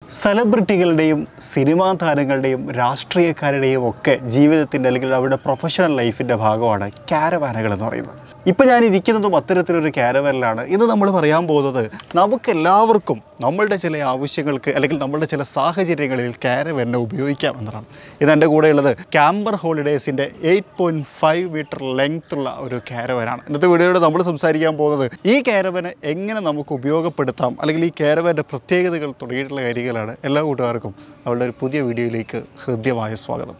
സെലിബ്രിറ്റികളുടെയും cinema താരങ്ങളുടെയും രാഷ്ട്രീയക്കാരുടെയും ഒക്കെ ജീവിതത്തിൻ്റെ അല്ലെങ്കിൽ അവരുടെ പ്രൊഫഷണൽ ലൈഫിൻ്റെ ഭാഗമാണ് ക്യാരവാനുകൾ എന്ന് പറയുന്നത് ഇപ്പം ഞാൻ ഇരിക്കുന്നതും അത്തരത്തിലൊരു ക്യാരവാനിലാണ് ഇന്ന് നമ്മൾ പറയാൻ പോകുന്നത് നമുക്കെല്ലാവർക്കും നമ്മളുടെ ചില ആവശ്യങ്ങൾക്ക് അല്ലെങ്കിൽ നമ്മളുടെ ചില സാഹചര്യങ്ങളിൽ ക്യാരവനെ ഉപയോഗിക്കാം എന്നതാണ് ഇത് എൻ്റെ കൂടെയുള്ളത് ക്യാമ്പർ ഹോളിഡേയ്സിൻ്റെ eight point five meter length ഉള്ള ഒരു ക്യാരവനാണ് ഇന്നത്തെ വീഡിയോയിൽ നമ്മൾ സംസാരിക്കാൻ പോകുന്നത് ഈ ക്യാരവന് എങ്ങനെ നമുക്ക് ഉപയോഗപ്പെടുത്താം അല്ലെങ്കിൽ ഈ ക്യാരവൻ്റെ പ്രത്യേകതകൾ തുടങ്ങിയിട്ടുള്ള കാര്യങ്ങളാണ് എല്ലാ കൂട്ടുകാർക്കും അവളുടെ ഒരു പുതിയ വീഡിയോയിലേക്ക് ഹൃദ്യമായ സ്വാഗതം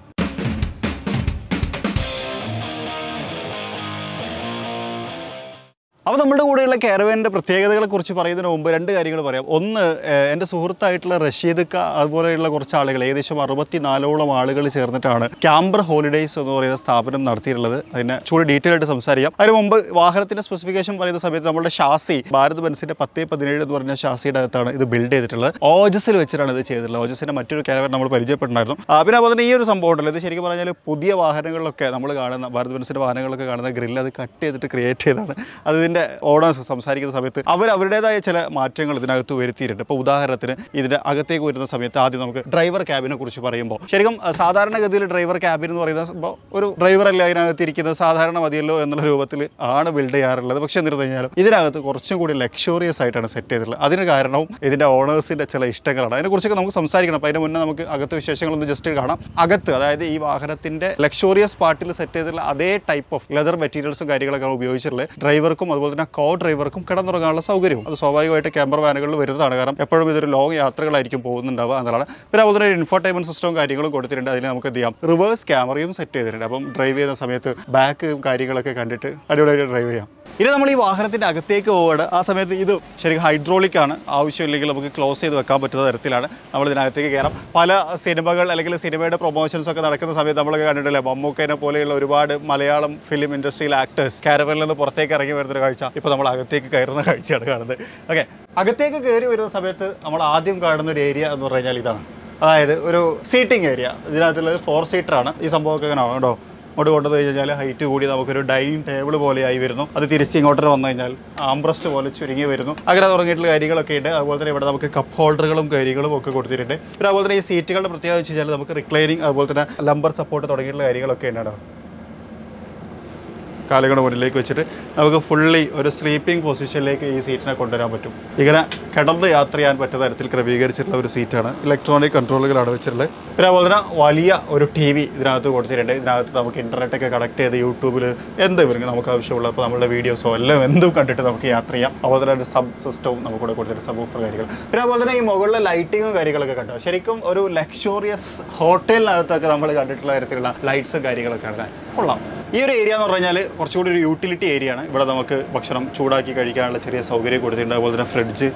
അപ്പോൾ നമ്മുടെ കൂടെയുള്ള കാരവാനിൻ്റെ പ്രത്യേകതകളെ കുറിച്ച് പറയുന്നതിന് മുമ്പ് രണ്ട് കാര്യങ്ങൾ പറയാം ഒന്ന് ഏഹ്, എൻ്റെ സുഹൃത്തായിട്ടുള്ള റഷീദ് ക അതുപോലെയുള്ള കുറച്ച് ആളുകൾ ഏകദേശം അറുപത്തി നാലോളം ആളുകൾ ചേർന്നിട്ടാണ് ക്യാമ്പർ ഹോളിഡേയ്സ് എന്ന് പറയുന്ന സ്ഥാപനം നടത്തിയിട്ടുള്ളത് അതിനെ ചൂട് ഡീറ്റെയിൽ ആയിട്ട് സംസാരിക്കാം അതിന് മുമ്പ് വാഹനത്തിൻ്റെ സ്പെസിഫിക്കേഷൻ പറയുന്ന സമയത്ത് നമ്മുടെ ഷാസി ഭാരത് ബെൻസിൻ്റെ പത്തേ പതിനേഴ് എന്ന് പറഞ്ഞ ഷാസിയുടെ അകത്താണ് ഇത് ബിൽഡ് ചെയ്തിട്ടുള്ളത് ഓജസിൽ വെച്ചിട്ടാണ് ഇത് ചെയ്തിട്ടുള്ളത് ഓജസിൻ്റെ മറ്റൊരു കാരവൻ നമ്മൾ പരിചയപ്പെട്ടിട്ടുണ്ടായിരുന്നു ആ, പിന്നെ അതുപോലെ തന്നെ ഈ ഒരു സംഭവം ഉണ്ടല്ലോ ഇത് ശരിക്കും പറഞ്ഞാൽ പുതിയ വാഹനങ്ങളിലൊക്കെ നമ്മൾ കാണുന്ന ഭാരത് ബെൻസിൻ്റെ വാഹനങ്ങളൊക്കെ കാണുന്ന ഗ്രില്ല് അത് കട്ട് ചെയ്തിട്ട് ക്രിയേറ്റ് ചെയ്തതാണ് അത് ഇതിൻ്റെ ഓണേഴ്സ് സംസാരിക്കുന്ന സമയത്ത് അവർ അവരുടേതായ ചില മാറ്റങ്ങൾ ഇതിനകത്ത് വരുത്തിയിട്ടുണ്ട് ഇപ്പോൾ ഉദാഹരണത്തിന് ഇതിൻ്റെ അകത്തേക്ക് വരുന്ന സമയത്ത് ആദ്യം നമുക്ക് ഡ്രൈവർ ക്യാബിനെ കുറിച്ച് പറയുമ്പോൾ ശരിക്കും അഹ്, സാധാരണഗതിയിൽ ഡ്രൈവർ ക്യാബിൻ എന്ന് പറയുന്ന സംഭവം ഒരു ഡ്രൈവറല്ലേ അതിനകത്ത് ഇരിക്കുന്നത് സാധാരണ മതിയല്ലോ എന്നുള്ള രൂപത്തിൽ ആണ് ബിൽഡ് ചെയ്യാറുള്ളത് പക്ഷേ എന്നിരുന്നു കഴിഞ്ഞാലും ഇതിനകത്ത് കുറച്ചും കൂടി ലക്ഷറിയസ് ആയിട്ടാണ് സെറ്റ് ചെയ്തിട്ടുള്ളത് അതിന് കാരണവും ഇതിൻ്റെ ഓണേഴ്സിൻ്റെ ചില ഇഷ്ടങ്ങളാണ് അതിനെക്കുറിച്ചൊക്കെ നമുക്ക് സംസാരിക്കണം അപ്പോൾ അതിന് മുന്നേ നമുക്ക് അകത്ത് വിശേഷങ്ങളൊന്ന് ജസ്റ്റ് കാണാം അകത്ത് അതായത് ഈ വാഹനത്തിൻ്റെ ലക്ഷറിയസ് പാർട്ടിൽ സെറ്റ് ചെയ്തിട്ടുള്ള അതേ ടൈപ്പ് ഓഫ് ലെതർ മെറ്റീരിയൽസും കാര്യങ്ങളൊക്കെ ഉപയോഗിച്ചിട്ടുള്ളത് ഡ്രൈവർക്കും അതുപോലെ തന്നെ കോ ഡ്രൈവർക്കും കിടന്നുറങ്ങാനുള്ള സൗകര്യവും അത് സ്വാഭാവികമായിട്ട് ക്യാമ്പർ വാനുകളിൽ വരുന്നതാണ് കാരണം എപ്പോഴും ഇതൊരു ലോങ് യാത്രകളായിരിക്കും പോകുന്നുണ്ടാവുക എന്നുള്ളതാണ് പിന്നെ അതുപോലെ തന്നെ ഇൻഫോർടൈൻമെന്റ് സിസ്റ്റവും കാര്യങ്ങളും കൊടുത്തിട്ടുണ്ട് അതിന് നമുക്ക് എന്ത് ചെയ്യാം റിവേഴ്സ് ക്യാമറയും സെറ്റ് ചെയ്തിട്ടുണ്ട് അപ്പം ഡ്രൈവ് ചെയ്യുന്ന സമയത്ത് ബാക്ക് കാര്യങ്ങളൊക്കെ കണ്ടിട്ട് അടിപൊളിയായിട്ട് ഡ്രൈവ് ചെയ്യാം ഇനി നമ്മൾ ഈ വാഹനത്തിൻ്റെ അകത്തേക്ക് പോവുകയാണ് ആ സമയത്ത് ഇത് ശരിക്കും ഹൈഡ്രോളിക് ആണ് ആവശ്യമില്ലെങ്കിൽ നമുക്ക് ക്ലോസ് ചെയ്ത് വെക്കാൻ പറ്റുന്ന തരത്തിലാണ് നമ്മൾ ഇതിനകത്തേക്ക് കയറാം പല സിനിമകൾ അല്ലെങ്കിൽ സിനിമയുടെ പ്രൊമോഷൻസ് ഒക്കെ നടക്കുന്ന സമയത്ത് നമ്മളൊക്കെ കണ്ടിട്ടില്ലേ മമ്മൂക്കേനെ പോലെയുള്ള ഒരുപാട് മലയാളം ഫിലിം ഇൻഡസ്ട്രിയിൽ ആക്ടേഴ്സ് കാരവനിൽ നിന്ന് പുറത്തേക്ക് ഇറങ്ങി വരുന്നൊരു കാഴ്ച ഇപ്പോൾ നമ്മൾ അകത്തേക്ക് കയറുന്ന കാഴ്ചയാണ് കാണുന്നത് ഓക്കെ അകത്തേക്ക് കയറി വരുന്ന സമയത്ത് നമ്മൾ ആദ്യം കാണുന്ന ഒരു ഏരിയ എന്ന് പറഞ്ഞു കഴിഞ്ഞാൽ ഇതാണ് അതായത് ഒരു സീറ്റിംഗ് ഏരിയ ഇതിനകത്തുള്ളത് ഫോർ സീറ്ററാണ് ഈ സംഭവമൊക്കെ ഇങ്ങനെ ആണോ അങ്ങോട്ട് കൊണ്ടുവന്ന് കഴിഞ്ഞാൽ ഹൈറ്റ് കൂടി നമുക്കൊരു ഡൈനിങ് ടേബിൾ പോലെയായി വരുന്നു അത് തിരിച്ച് ഇങ്ങോട്ട് വന്നു കഴിഞ്ഞാൽ ആംബ്രസ്റ്റ് പോലെ ചുരുങ്ങി വരുന്നു അങ്ങനെ തുടങ്ങിയിട്ടുള്ള കാര്യങ്ങളൊക്കെ ഉണ്ട് അതുപോലെ തന്നെ ഇവിടെ നമുക്ക് കപ്പ് ഹോൾഡറുകളും കാര്യങ്ങളും ഒക്കെ കൊടുത്തിട്ടുണ്ട് പിന്നെ അതുപോലെ തന്നെ ഈ സീറ്റുകളുടെ പ്രത്യേകത വെച്ച് കഴിഞ്ഞാൽ നമുക്ക് റിക്ലൈനിങ് അതുപോലെ തന്നെ ലംബർ സപ്പോർട്ട് തുടങ്ങിയിട്ടുള്ള കാര്യങ്ങളൊക്കെ ഉണ്ട് കേട്ടോ കാലുകളുടെ മുന്നിലേക്ക് വെച്ചിട്ട് നമുക്ക് ഫുള്ളി ഒരു സ്ലീപ്പിംഗ് പൊസിഷനിലേക്ക് ഈ സീറ്റിനെ കൊണ്ടുവരാൻ പറ്റും ഇങ്ങനെ കിടന്ന് യാത്ര ചെയ്യാൻ പറ്റുന്ന തരത്തിൽ ക്രമീകരിച്ചിട്ടുള്ള ഒരു സീറ്റാണ് ഇലക്ട്രോണിക് കൺട്രോളുകളാണ് വെച്ചിട്ടുള്ളത് പിന്നെ അതുപോലെ തന്നെ വലിയ ഒരു ടി വി ഇതിനകത്ത് കൊടുത്തിട്ടുണ്ട് ഇതിനകത്ത് നമുക്ക് ഇൻ്റർനെറ്റൊക്കെ കണക്ട് ചെയ്ത് യൂട്യൂബിൽ എന്ത് ഇവർക്ക് നമുക്ക് ആവശ്യമുള്ള ഇപ്പോൾ നമ്മളുടെ വീഡിയോസോ എല്ലാം എന്തും കണ്ടിട്ട് നമുക്ക് യാത്ര ചെയ്യാം അതുപോലെ തന്നെ ഒരു സബ് സിസ്റ്റവും നമുക്ക് ഇവിടെ കൊടുത്തിട്ടുണ്ട് സബ് ഓഫർ കാര്യങ്ങൾ പിന്നെ അതുപോലെ തന്നെ ഈ മുകളിലെ ലൈറ്റിങ്ങും കാര്യങ്ങളൊക്കെ കണ്ടോ ശരിക്കും ഒരു ലക്ഷറിയസ് ഹോട്ടലിനകത്തൊക്കെ നമ്മൾ കണ്ടിട്ടുള്ള തരത്തിലുള്ള ലൈറ്റ്സും കാര്യങ്ങളൊക്കെയാണ് കൊള്ളാം ഈ ഒരു ഏരിയ എന്ന് പറഞ്ഞാൽ കുറച്ചുകൂടി ഒരു യൂട്ടിലിറ്റി ഏരിയ ആണ് ഇവിടെ നമുക്ക് ഭക്ഷണം ചൂടാക്കി കഴിക്കാനുള്ള ചെറിയ സൗകര്യം കൊടുത്തിട്ടുണ്ട് അതുപോലെ തന്നെ ഫ്രിഡ്ജ്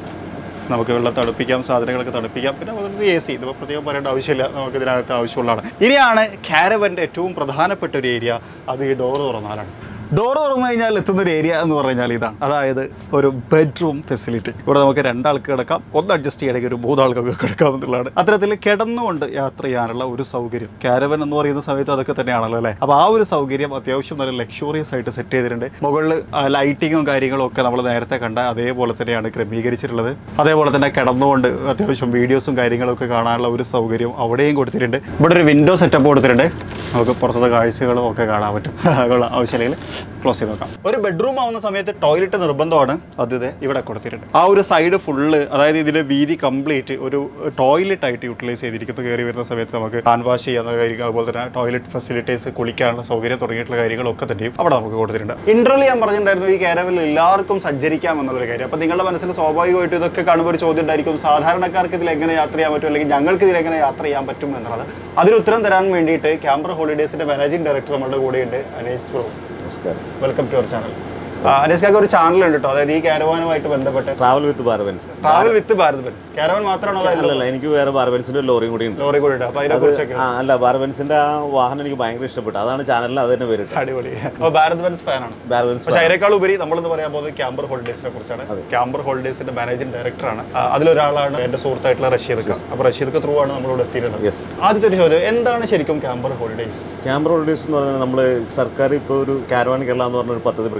നമുക്ക് വെള്ളം തണുപ്പിക്കാം സാധനങ്ങളൊക്കെ തണുപ്പിക്കാം പിന്നെ അതുപോലെ എ സി ഇതിപ്പോൾ പ്രത്യേകം പറയേണ്ട ആവശ്യമില്ല നമുക്ക് ഇതിനകത്ത് ആവശ്യമുള്ളതാണ് ഇനിയാണ് കാരവൻ്റെ ഏറ്റവും പ്രധാനപ്പെട്ട ഒരു ഏരിയ അത് ഈ ഡോറ് തുറന്നാലാണ് ഡോർ തുറന്നു കഴിഞ്ഞാൽ എത്തുന്ന ഒരു ഏരിയ എന്ന് പറഞ്ഞാൽ ഇതാണ് അതായത് ഒരു ബെഡ്റൂം ഫെസിലിറ്റി ഇവിടെ നമുക്ക് രണ്ടാൾക്ക് കിടക്കാം ഒന്ന് അഡ്ജസ്റ്റ് ചെയ്യണമെങ്കിൽ ഒരു മൂന്നാൾക്കൊക്കെ കിടക്കാം എന്നുള്ളതാണ് അത്തരത്തിൽ കിടന്നുകൊണ്ട് യാത്ര ചെയ്യാനുള്ള ഒരു സൗകര്യം കാരവൻ എന്ന് പറയുന്ന സമയത്ത് അതൊക്കെ തന്നെയാണല്ലോ അല്ലേ അപ്പോൾ ആ ഒരു സൗകര്യം അത്യാവശ്യം നല്ല ലക്ഷറിയസ് ആയിട്ട് സെറ്റ് ചെയ്തിട്ടുണ്ട് മുകളിൽ ലൈറ്റിങ്ങും കാര്യങ്ങളും ഒക്കെ നമ്മൾ നേരത്തെ കണ്ട അതേപോലെ തന്നെയാണ് ക്രമീകരിച്ചിട്ടുള്ളത് അതേപോലെ തന്നെ കിടന്നുകൊണ്ട് അത്യാവശ്യം വീഡിയോസും കാര്യങ്ങളൊക്കെ കാണാനുള്ള ഒരു സൗകര്യം അവിടെയും കൊടുത്തിട്ടുണ്ട് ഇവിടെ ഒരു വിൻഡോ സെറ്റപ്പ് കൊടുത്തിട്ടുണ്ട് നമുക്ക് പുറത്തത്തെ കാഴ്ചകളും ഒക്കെ കാണാൻ പറ്റും കൊള്ളാം ആവശ്യമില്ലെങ്കിൽ ക്ലോസ് ചെയ്ത് നോക്കാം ഒരു ബെഡ്റൂം ആവുന്ന സമയത്ത് ടോയ്ലറ്റ് നിർബന്ധമാണ് അത് ദേ ഇവിടെ കൊടുത്തിട്ടുണ്ട് ആ ഒരു സൈഡ് ഫുള്ള് അതായത് ഇതിന്റെ വീതി കംപ്ലീറ്റ് ഒരു ടോയ്ലറ്റ് ആയിട്ട് യൂട്ടിലൈസ് ചെയ്തിരിക്കുന്നത് കയറി വരുന്ന സമയത്ത് നമുക്ക് ഹാൻഡ് വാഷ് ചെയ്യാവുന്ന കാര്യങ്ങൾ അതുപോലെ തന്നെ ടോയ്ലറ്റ് ഫെസിലിറ്റീസ് കുളിക്കാനുള്ള സൗകര്യം തുടങ്ങിയിട്ടുള്ള കാര്യങ്ങളൊക്കെ തന്നെയും അവിടെ നമുക്ക് കൊടുത്തിട്ടുണ്ട് ഇന്റർവ്യൂ ഞാൻ പറഞ്ഞിട്ടുണ്ടായിരുന്നു ഈ കാരവനിൽ എല്ലാവർക്കും സഞ്ചരിക്കാം എന്നുള്ളൊരു കാര്യം അപ്പോൾ നിങ്ങളുടെ മനസ്സിൽ സ്വാഭാവികമായിട്ടും ഇതൊക്കെ കാണുമ്പോൾ ഒരു ചോദ്യം ഉണ്ടായിരിക്കും സാധാരണക്കാർക്ക് ഇതിൽ എങ്ങനെ യാത്ര ചെയ്യാൻ പറ്റും അല്ലെങ്കിൽ ഞങ്ങൾക്ക് ഇതിൽ എങ്ങനെ യാത്ര ചെയ്യാൻ പറ്റും എന്നുള്ളത് അതിന് ഉത്തരം തരാൻ വേണ്ടിയിട്ട് ക്യാമ്പർ ഹോളിഡേസിന്റെ മാനേജിംഗ് ഡയറക്ടർ നമ്മുടെ കൂടെയുണ്ട് അനേസ് ബ്രോ നമസ്കാരം welcome to our channel Anees കാക്ക് ഒരു ചാനൽ ഉണ്ട് കേട്ടോ അതായത് ഈ കാരവാനുമായിട്ട് ബന്ധപ്പെട്ട് ട്രാവൽ വിത്ത് ബാർബൻസ് travel with Bharat Benz caravan മാത്രമാണോ അതോ അല്ലല്ല എനിക്ക് വേറെ ബാർബൻസിന്റെ ലോറിയും കൂടി ഉണ്ട് ലോറി കൂടി ഉണ്ട് അപ്പോൾ അതിനെ കുറിച്ചൊക്കെ ആ അല്ല ബാർബൻസിന്റെ ആ വാഹനം എനിക്ക് ഭയങ്കര ഇഷ്ടപ്പെട്ടു അതാണ് ചാനലിൽ അത് തന്നെ പേരിട്ട് അടിപൊളി അപ്പോൾ ഭാരത് ബെൻസ് ഫാനാണ് ബാർബൻസ് പക്ഷെ അതിനേക്കാൾ ഉപരി നമ്മളിന്ന് പറയാൻ പോകുന്നത് ക്യാമ്പർ ഹോളിഡേസിനെ കുറിച്ചാണ് ക്യാമ്പർ ഹോളിഡേസിന്റെ മാനേജിംഗ് ഡയറക്ടറാണ് ആ, അതിലൊരാളാണ് എന്റെ സുഹൃത്തായിട്ടുള്ള റഷീദ് ഖാൻ അപ്പോൾ റഷീദ് ഖാൻ ത്രൂ ആണ് നമ്മളോട് എത്തിയിട്ടുള്ളത് യെസ് ആദ്യത്തെ ഒരു ചോദ്യം എന്താണ് ശരിക്കും ക്യാമ്പർ ഹോളിഡേസ് ക്യാമ്പർ ഹോളിഡേസ് എന്ന് പറഞ്ഞാൽ നമ്മൾ സർക്കാർ ഇപ്പോൾ ഒരു കാരവാൻ കേരള എന്ന് പറഞ്ഞ ഒരു പദ്ധതി പ്രഖ്യാപിച്ചത്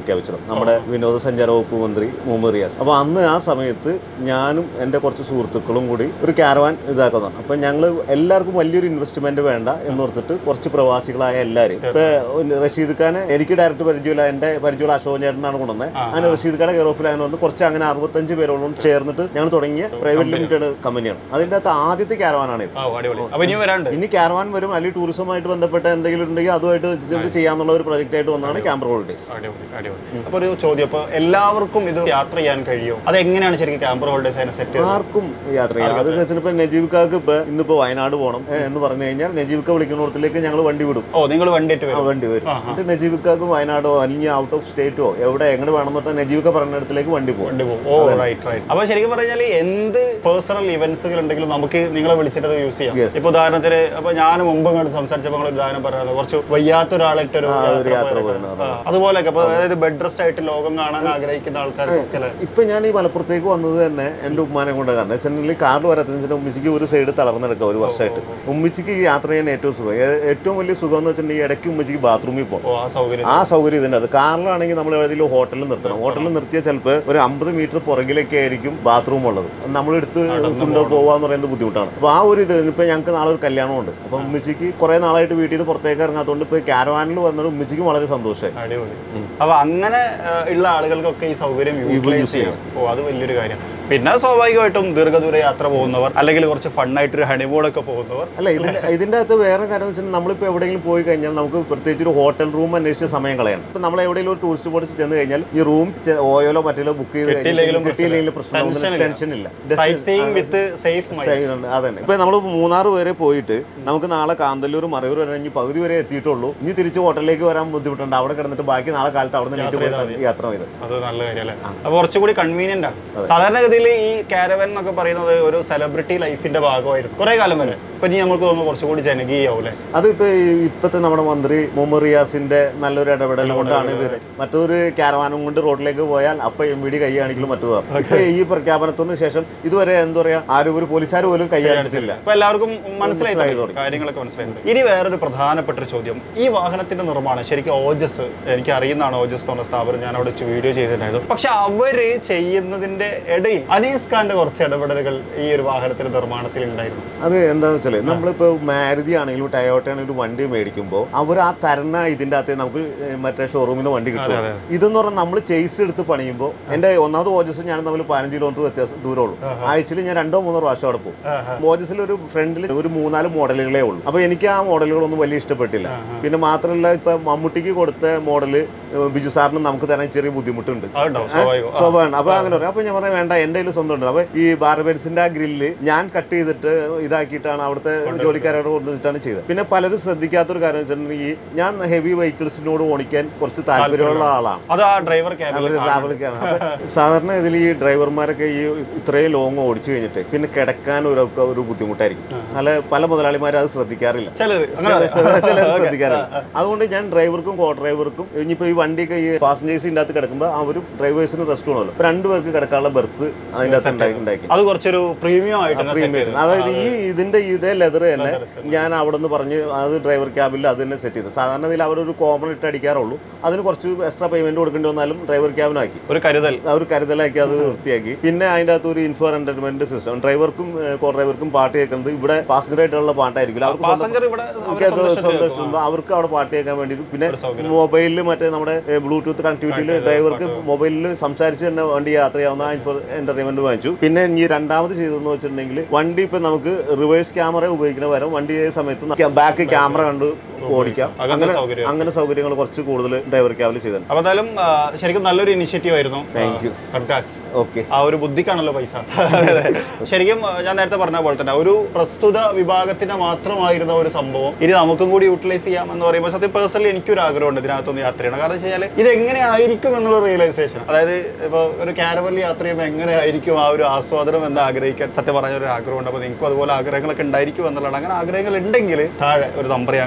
നമ്മുടെ വിനോദസഞ്ചാര വകുപ്പ് മന്ത്രി മുഹമ്മദ് റിയാസ് അപ്പോൾ അന്ന് ആ സമയത്ത് ഞാനും എൻ്റെ കുറച്ച് സുഹൃത്തുക്കളും കൂടി ഒരു ക്യാരവാൻ ഇതാക്കുന്നതാണ് അപ്പോൾ ഞങ്ങൾ എല്ലാവർക്കും വലിയൊരു ഇൻവെസ്റ്റ്മെന്റ് വേണ്ട എന്ന് ഓർത്തിട്ട് കുറച്ച് പ്രവാസികളായ എല്ലാവരും ഇപ്പൊ റഷീദ് ഖാനെ എനിക്ക് ഡയറക്റ്റ് പരിചയമില്ല എൻ്റെ പരിചയമുള്ള അശോകൻ ചേട്ടനാണ് കൊണ്ടുവന്നത് അങ്ങനെ റഷീദ് ഖാനെ കെയർ ഓഫിലായെന്ന് പറഞ്ഞ് കുറച്ച് അങ്ങനെ അറുപത്തഞ്ച് പേരോളം ചേർന്നിട്ട് ഞങ്ങൾ തുടങ്ങിയ പ്രൈവറ്റ് ലിമിറ്റഡ് കമ്പനിയാണ് അതിൻ്റെ അകത്ത് ആദ്യത്തെ ക്യാരവാനാണ് ഇത് ആ അടിപൊളി അപ്പൊ ഇനി വരാണ്ട് ഇനി ക്യാരവാൻ വരും അല്ലെങ്കിൽ ടൂറിസവുമായിട്ട് ബന്ധപ്പെട്ട എന്തെങ്കിലും ഉണ്ടെങ്കിൽ അതുമായിട്ട് ഇത് ചെയ്യാന്നുള്ള ഒരു പ്രൊജക്റ്റ് ആയിട്ട് വന്നതാണ് ക്യാമ്പർ ഹോളിഡേസ് അടിപൊളി അടിപൊളി അപ്പൊ ഒരു ചോദ്യം അപ്പൊ എല്ലാവർക്കും ഇത് യാത്ര ചെയ്യാൻ കഴിയും അത് എങ്ങനെയാണ് ശരിക്കും ക്യാമ്പർ ഹോൾഡേഴ്സ് അതിനെ സെറ്റ് ആർക്കും യാത്ര ചെയ്യാം അത് വെച്ചിട്ട് ഇപ്പൊ നജീബ്ക്കാക്ക് ഇപ്പൊ ഇന്നിപ്പോ വയനാട് പോകണം ഏ, എന്ന് പറഞ്ഞു കഴിഞ്ഞാൽ നജീബ്ക്ക വിളിക്കുന്നിടത്തിലേക്ക് ഞങ്ങൾ വണ്ടി വിടും ഓ നിങ്ങൾ വണ്ടിയിട്ട് ആ വരും വണ്ടി വരും എന്നിട്ട് നജീബ്ക്കാക്ക് വയനാടോ അല്ലെങ്കിൽ ഔട്ട് ഓഫ് സ്റ്റേറ്റോ എവിടെ എങ്ങനെ വേണമെന്ന് പറഞ്ഞാൽ നജീബ്ക്ക പറഞ്ഞിടത്തിലേക്ക് വണ്ടി പോകും വണ്ടി പോകും ഓ റൈറ്റ് റൈറ്റ് അപ്പൊ ശരിക്കും പറഞ്ഞാൽ എന്ത് പേഴ്സണൽ ഇവന്റ്സുകൾ ഉണ്ടെങ്കിലും നമുക്ക് നിങ്ങളെ വിളിച്ചിട്ട് അത് യൂസ് ചെയ്യാം Yes. ഇപ്പൊ ഉദാഹരണത്തിന് അപ്പൊ ഞാൻ മുമ്പ് കണ്ട് സംസാരിച്ചപ്പോൾ നിങ്ങൾ ഒരു ഉദാഹരണം പറഞ്ഞത് കുറച്ച് വയ്യാത്ത ഒരാളായിട്ട് ഒരു ഒരു യാത്ര പോയതൊക്കെ. പോകുന്നത്. ആ, അതുപോലെയൊക്കെ അപ്പൊ അതായത് ബെഡ് റെസ്റ്റ് ആയിട്ട് ലോകം കാണാൻ ആഗ്രഹിക്കുന്ന ആൾക്കാർക്കൊക്കെ അല്ലേ ഇപ്പൊ ഞാൻ ഈ മലപ്പുറത്തേക്ക് വന്നത് തന്നെ എന്റെ ഉമ്മാനെ കൊണ്ട് കാരണം വെച്ചിട്ടുണ്ടെങ്കിൽ കാറിൽ വരാത്തതിന് ഉമ്മച്ചിക്ക് ഒരു സൈഡ് തളർന്നെടുക്കുക ഒരു വർഷമായിട്ട് ഉമ്മച്ചിക്ക് ഈ യാത്ര ചെയ്യാൻ ഏറ്റവും സുഖം ഏ- ഏറ്റവും വലിയ സുഖം എന്ന് വെച്ചിട്ടുണ്ടെങ്കിൽ ഇടയ്ക്ക് ഉമ്മച്ചിക്ക് ബാത്റൂമിൽ പോകും ഓ ആ സൗകര്യം ആ സൗകര്യം ഇതിൻ്റെ അത് കാറിലാണെങ്കിൽ നമ്മൾ ഏതെങ്കിലും ഹോട്ടലിൽ നിർത്തണം ഹോട്ടലിൽ നിർത്തിയാൽ ചിലപ്പോൾ ഒരു അമ്പത് മീറ്റർ പുറകിലൊക്കെ ആയിരിക്കും ബാത്റൂം ഉള്ളത് നമ്മൾ എടുത്ത് കൊണ്ടു പോകാന്ന് പറയുന്നത് ബുദ്ധിമുട്ടാണ് അപ്പോൾ ആ ഒരു ഇത് ഇപ്പൊ ഞങ്ങൾക്ക് നാളെ ഒരു കല്യാണമുണ്ട് അപ്പൊ ഉമ്മച്ചിക്ക് കുറെ നാളായിട്ട് വീട്ടിൽ നിന്ന് പുറത്തേക്ക് ഇറങ്ങാത്തതുകൊണ്ട് ഇപ്പൊ കാരവാനിൽ വന്നത് ഉമ്മച്ചിക്കും വളരെ സന്തോഷമായി അടിപൊളി അപ്പൊ അങ്ങനെ ആ, ഉള്ള ആളുകൾക്കൊക്കെ ഈ സൗകര്യം യൂട്ടിലൈസ് ചെയ്യാം ഓ അത് വലിയൊരു കാര്യം പിന്നെ സ്വാഭാവികമായിട്ടും ദീർഘദൂര യാത്ര പോകുന്നവർ അല്ലെങ്കിൽ കുറച്ച് ഫണ്ണായിട്ടൊരു ഹണിമൂണൊക്കെ പോകുന്നവർ അല്ല ഇതിന്റെ ഇതിന്റെ അകത്ത് വേറെ കാര്യം എന്ന് വെച്ചാൽ നമ്മളിപ്പോൾ എവിടെയെങ്കിലും പോയി കഴിഞ്ഞാൽ നമുക്ക് പ്രത്യേകിച്ച് ഒരു ഹോട്ടൽ റൂം അന്വേഷിച്ച് സമയം കളയണം ഇപ്പൊ നമ്മൾ എവിടെയെങ്കിലും ഒരു ടൂറിസ്റ്റ് ബോർഡിൽ ചെന്ന് കഴിഞ്ഞാൽ ഈ റൂം ഓയോലോ മറ്റേലോ ബുക്ക് ചെയ്ത് കിട്ടിയില്ലെങ്കിലും കിട്ടിയില്ലെങ്കിലും പ്രശ്നം Tension ഇല്ല. ടെൻഷൻ ഇല്ല sightseeing with safe mind side അതന്നെ ഇപ്പൊ നമ്മൾ മൂന്നാർ വരെ പോയിട്ട് നമുക്ക് നാളെ കാന്തല്ലൂർ മറയൂർ വരെ ഇനി പകുതി വരെ എത്തിയിട്ടുള്ളൂ ഇനി തിരിച്ച് ഹോട്ടലിലേക്ക് വരാൻ ബുദ്ധിമുട്ടുണ്ട് അവിടെ കിടന്നിട്ട് ബാക്കി നാളെ കാലത്ത് അവിടെ നിന്ന് വീട്ടിൽ പോയി യാത്ര ചെയ്ത് അത് നല്ല കാര്യം അല്ലേ അപ്പൊ കുറച്ചുകൂടി കൺവീനിയന്റ് ആണ് സാധാരണഗതിയിൽ ഈ കാരവൻ എന്നൊക്കെ പറയുന്നത് ഒരു സെലിബ്രിറ്റി ലൈഫിന്റെ ഭാഗമായിരുന്നു കുറെ കാലം വരെ ഇപ്പൊ ഇനി നമുക്ക് തോന്നുന്നു കുറച്ചുകൂടി ജനകീയാവും അല്ലേ അതിപ്പോ ഈ ഇപ്പത്തെ നമ്മുടെ മന്ത്രി മുഹമ്മദ് റിയാസിന്റെ നല്ലൊരു ഇടപെടൽ കൊണ്ടാണ് ഇത് മറ്റൊരു ക്യാരവാനും കൊണ്ട് റോഡിലേക്ക് പോയാൽ അപ്പൊ എം വി ഡി കൈ കാണിക്കലും മറ്റു ഇപ്പൊ ഈ പ്രഖ്യാപനത്തിന് ശേഷം ഇതുവരെ എന്താ പറയാ ആരും ഒരു പോലീസുകാർ പോലും കൈ കാണിച്ചിട്ടില്ല ഇപ്പൊ എല്ലാവർക്കും മനസ്സിലായി മനസ്സിലായി തുടങ്ങി. കാര്യങ്ങളൊക്കെ മനസ്സിലായി ഇനി വേറൊരു പ്രധാനപ്പെട്ട ഒരു ചോദ്യം ഈ വാഹനത്തിന്റെ നിർമ്മാണം ശരിക്കും ഓജസ് എനിക്ക് അറിയുന്നതാണ് ഓജസ് എന്ന് പറഞ്ഞ സ്ഥാപനം ഞാൻ അവിടെ വെച്ച് വീഡിയോ ചെയ്തിട്ടുണ്ടായിരുന്നു പക്ഷെ അവര് ചെയ്യുന്നതിന്റെ ഇടയിൽ അനീസ് ഖാന്റെ കുറച്ച് ഇടപെടലുകൾ ഈ ഒരു വാഹനത്തിന്റെ നിർമ്മാണത്തിൽ ഉണ്ടായിരുന്നു അത് എന്താന്ന് വെച്ചാല് നമ്മളിപ്പോ മാരുതി ആണെങ്കിലും ടയോട്ട ആണെങ്കിലും ഒരു വണ്ടി മേടിക്കുമ്പോൾ അവർ ആ തരണ ഇതിന്റെ അകത്തെ നമുക്ക് മറ്റേ ഷോറൂമിൽ നിന്ന് വണ്ടി കിട്ടും അതെ, ഇതെന്ന് പറഞ്ഞാൽ നമ്മൾ ചേസ് എടുത്ത് പണിയുമ്പോൾ എന്റെ ഒന്നാമത് ഓജസ് ഞാൻ തമ്മിൽ പതിനഞ്ച് കിലോമീറ്റർ വ്യത്യാസം ദൂരമുള്ളൂ ആഴ്ചയിൽ ഞാൻ രണ്ടോ മൂന്നോ പ്രാവശ്യം അവിടെ പോകും ഓജസിൽ ഒരു ഫ്രണ്ടിൽ ഒരു മൂന്നാല് മോഡലുകളേ ഉള്ളൂ അപ്പൊ എനിക്ക് ആ മോഡലുകളൊന്നും വലിയ ഇഷ്ടപ്പെട്ടില്ല പിന്നെ മാത്രമല്ല ഇപ്പൊ മമ്മൂട്ടിക്ക് കൊടുത്ത മോഡല് ബിജു സാറിന് നമുക്ക് തരാൻ ചെറിയ ബുദ്ധിമുട്ടുണ്ട് അതുണ്ടാവും സ്വാഭാവികം ആ. സ്വാഭാവികം അപ്പൊ അങ്ങനെ പറയാം അപ്പൊ ഞാൻ പറഞ്ഞ വേണ്ട എന്റെ കയ്യിൽ സ്വന്തം ഉണ്ട് അപ്പൊ ഈ ബാർബേഴ്സിന്റെ ആ ഗ്രില്ല് ഞാൻ കട്ട് ചെയ്തിട്ട് ഇതാക്കിയിട്ടാണ് അവിടുത്തെ ജോലിക്കാരോട് കൊണ്ടുവന്നിട്ടാണ് ചെയ്തത് പിന്നെ പലരും ശ്രദ്ധിക്കാത്തൊരു കാര്യം വെച്ചിട്ടുണ്ടെങ്കിൽ ഞാൻ ഹെവി വെഹിക്കിൾസിനോട് ഓടിക്കാൻ കുറച്ച് താല്പര്യമുള്ള ആളാണ് അത് ആ ഡ്രൈവർ ക്യാബിൽ ട്രാവലൊക്കെയാണ് സാധാരണ ഇതിൽ ഈ ഡ്രൈവർമാരൊക്കെ ഈ ഇത്രയും ലോങ് ഓടിച്ചു കഴിഞ്ഞിട്ട് പിന്നെ കിടക്കാൻ ഒരു ഒരു ബുദ്ധിമുട്ടായിരിക്കും പല പല മുതലാളിമാരും അത് ശ്രദ്ധിക്കാറില്ല ചിലർ അങ്ങനെ ചിലർ ശ്രദ്ധിക്കാറില്ല അതുകൊണ്ട് ഞാൻ ഡ്രൈവർക്കും കോ ഡ്രൈവർക്കും ഇനിയിപ്പോ ഈ വണ്ടിയൊക്കെ ഈ പാസഞ്ചേഴ്സിന്റെ അകത്ത് കിടക്കുമ്പോൾ അവരും ഡ്രൈവേഴ്സിന് റെസ്റ്റ് വേണമല്ലോ അപ്പൊ രണ്ടുപേർക്ക് കിടക്കാനുള്ള ബെർത്ത് അതിന്റെ അകത്ത് ഉണ്ടാക്കി ഉണ്ടാക്കി അത് കുറച്ചൊരു പ്രീമിയം ആയിട്ട് തന്നെ set ചെയ്തത്. അതായത് ഈ ഇതിന്റെ ഇതേ ലെതർ തന്നെ ഞാൻ അവിടെ നിന്ന് പറഞ്ഞ് അത് ഡ്രൈവർ ക്യാബിൽ അത് തന്നെ സെറ്റ് ചെയ്ത് സാധാരണ ഇതിൽ അവരൊരു കോമൺ ഇട്ട് അടിക്കാറുള്ളൂ അതിന് കുറച്ച് എക്സ്ട്രാ പേയ്മെന്റ് കൊടുക്കേണ്ടി വന്നാലും ഡ്രൈവർ ക്യാബിനാക്കി ഒരു കരുതൽ ആ ഒരു കരുതലാക്കി അത് വൃത്തിയാക്കി പിന്നെ അതിന്റെ അകത്ത് ഒരു ഇൻഫോർ എന്റർടൈൻമെന്റ് സിസ്റ്റം ഡ്രൈവർക്കും കോ ഡ്രൈവർക്കും പാട്ട് കേൾക്കുന്നത് ഇവിടെ പാസഞ്ചർ ആയിട്ടുള്ള പാട്ടായിരിക്കില്ല അവർക്ക് സ്വന്തം പാസഞ്ചർ ഇവിടെ അവര് കേൾക്കാൻ സ്വന്തം ഇഷ്ടത്തിന് സ്വന്തം കേൾക്കും. ഇഷ്ടം. അവർക്ക് അവിടെ പാട്ട് കേൾക്കാൻ വേണ്ടിയിട്ട് പിന്നെ ഒരു സൗകര്യം. മൊബൈലിൽ മറ്റേ നമ്മുടെ ബ്ലൂടൂത്ത് കണക്ടിവിറ്റിയിൽ ഡ്രൈവർക്ക് മൊബൈലിൽ സംസാരിച്ച് തന്നെ വണ്ടി യാത്ര ചെയ്യാവുന്ന എന്റർടൈൻമെന്റ് വാങ്ങിച്ചു പിന്നെ ഇനി രണ്ടാമത് ചെയ്തതെന്ന് വെച്ചിട്ടുണ്ടെങ്കിൽ വണ്ടി ഇപ്പൊ നമുക്ക് റിവേഴ്സ് ക്യാമറ ഉപയോഗിക്കുന്ന പകരം വണ്ടി ഏത് സമയത്ത് ബാക്ക് ക്യാമറ കണ്ട് ഓടിക്കാം അങ്ങനത്തെ അങ്ങനെ സൗകര്യം അങ്ങനെ സൗകര്യങ്ങൾ കുറച്ച് കൂടുതൽ ഡ്രൈവർ ക്യാബിൽ ചെയ്തിട്ടുണ്ട് അപ്പൊ എന്തായാലും ആ, ശരിക്കും നല്ലൊരു ഇനിഷ്യേറ്റീവ് ആയിരുന്നു Thank you. കൺഗ്രാറ്റ്സ് ഓക്കെ ആ ഒരു ബുദ്ധിക്കാണല്ലോ പൈസ ശരിക്കും ആ, ഞാൻ നേരത്തെ പറഞ്ഞ പോലെ തന്നെ ഒരു പ്രസ്തുത വിഭാഗത്തിന് മാത്രമായിരുന്ന ഒരു സംഭവം ഇനി നമുക്കും കൂടി യൂട്ടിലൈസ് ചെയ്യാം എന്ന് പറയുമ്പോൾ സത്യം പേഴ്സണലി എനിക്കൊരു ആഗ്രഹമുണ്ട് ഇതിനകത്തൊന്ന് യാത്ര ചെയ്യണം കാരണം വെച്ച് കഴിഞ്ഞാൽ ഇത് എങ്ങനെ ആയിരിക്കും എന്നുള്ള റിയലൈസേഷൻ അതായത് ഇപ്പോൾ ഒരു കാരവലിൽ യാത്ര ചെയ്യുമ്പോൾ എങ്ങനെ ആയിരിക്കും ആ ഒരു ആസ്വാദനം എന്ന് ആഗ്രഹിക്കാൻ സത്യം പറഞ്ഞ ഒരു ആഗ്രഹമുണ്ട് അപ്പോൾ നിങ്ങൾക്കും അതുപോലെ ആഗ്രഹങ്ങളൊക്കെ ഉണ്ടായിരിക്കും എന്നുള്ളതാണ് അങ്ങനെ ആഗ്രഹങ്ങൾ ഉണ്ടെങ്കിൽ താഴെ ഒരു നമ്പർ ഞാൻ കൊടുത്തിട്ട്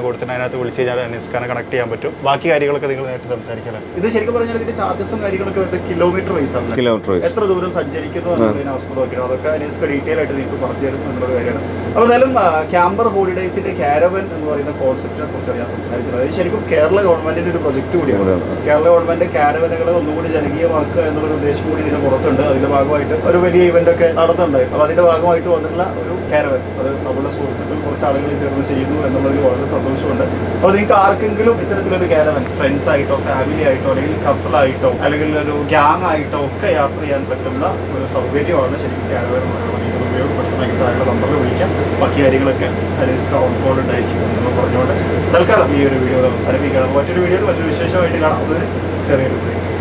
അതിനകത്ത് വിളിച്ച് കഴിഞ്ഞാൽ അനീസ്ഖാനെ കണക്ട് ചെയ്യാൻ പറ്റും ബാക്കി കാര്യങ്ങളൊക്കെ നിങ്ങൾ നേരിട്ട് സംസാരിക്കാം ഇത് ശരിക്കും പറഞ്ഞാൽ ഇതിന്റെ ചാർജസും കാര്യങ്ങളൊക്കെ വരുന്നത് കിലോമീറ്റർ വൈസ് ആണ് കിലോമീറ്റർ എത്ര ദൂരം സഞ്ചരിക്കുന്നു എന്നതിനെ ആസ്പദമാക്കിയാണ് അതൊക്കെ അനീസ്ക ഡീറ്റെയിൽ ആയിട്ട് നിങ്ങൾക്ക് പറഞ്ഞു തരും എന്നുള്ളൊരു കാര്യമാണ് അപ്പോൾ എന്തായാലും ആ, ക്യാമ്പർ ഹോളിഡേസിന്റെ കാരവൻ എന്ന് പറയുന്ന കോൺസെപ്റ്റിനെ കുറിച്ചാണ് ഞാൻ സംസാരിച്ചത് അത് ശരിക്കും കേരള ഗവൺമെന്റിന്റെ ഒരു പ്രൊജക്ട് കൂടിയാണ് കേരള ഗവൺമെന്റ് കാരവനുകൾ ഒന്നുകൂടി ജനകീയമാക്കുക എന്നുള്ളൊരു ഉദ്ദേശം കൂടി ഇതിന് പുറത്തുണ്ട് അതിന്റെ ഭാഗമായിട്ട് ഒരു വലിയ ഇവന്റ് ഒക്കെ നടത്തുന്നുണ്ടായിരുന്നു അപ്പോൾ അതിന്റെ ഭാഗമായിട്ട് വന്നിട്ടുള്ള ഒരു കാരവൻ അത് നമ്മുടെ സുഹൃത്തുക്കൾ കുറച്ച് ആളുകൾ ചേർന്ന് ചെയ്യുന്നു എന്നുള്ളതിൽ വളരെ സന്തോഷമുണ്ട് അപ്പോൾ നിങ്ങൾക്ക് ആർക്കെങ്കിലും ഇത്തരത്തിലൊരു കാരവൻ ഫ്രണ്ട്സ് ആയിട്ടോ ഫാമിലി ആയിട്ടോ അല്ലെങ്കിൽ couple ആയിട്ടോ അല്ലെങ്കിൽ ഒരു ഗ്യാങ് ആയിട്ടോ ഒക്കെ യാത്ര ചെയ്യാൻ പറ്റുന്ന ഒരു സൗകര്യമാണ് ശരിക്കും കാരവൻ എന്ന് പറയുന്നത് നിങ്ങൾക്ക് ഉപയോഗപ്പെടുത്തണമെങ്കിൽ താഴെ നമ്പറിൽ വിളിക്കാം ബാക്കി കാര്യങ്ങളൊക്കെ അതിന് ഓൺ കോൾ ഉണ്ടായിരിക്കും എന്ന് പറഞ്ഞുകൊണ്ട് തൽക്കാലം ഈ ഒരു വീഡിയോ അവസാനിപ്പിക്കുകയാണ് മറ്റൊരു വീഡിയോയിൽ മറ്റൊരു വിശേഷമായിട്ട് കാണാം അതൊരു ചെറിയൊരു ബ്രേക്ക്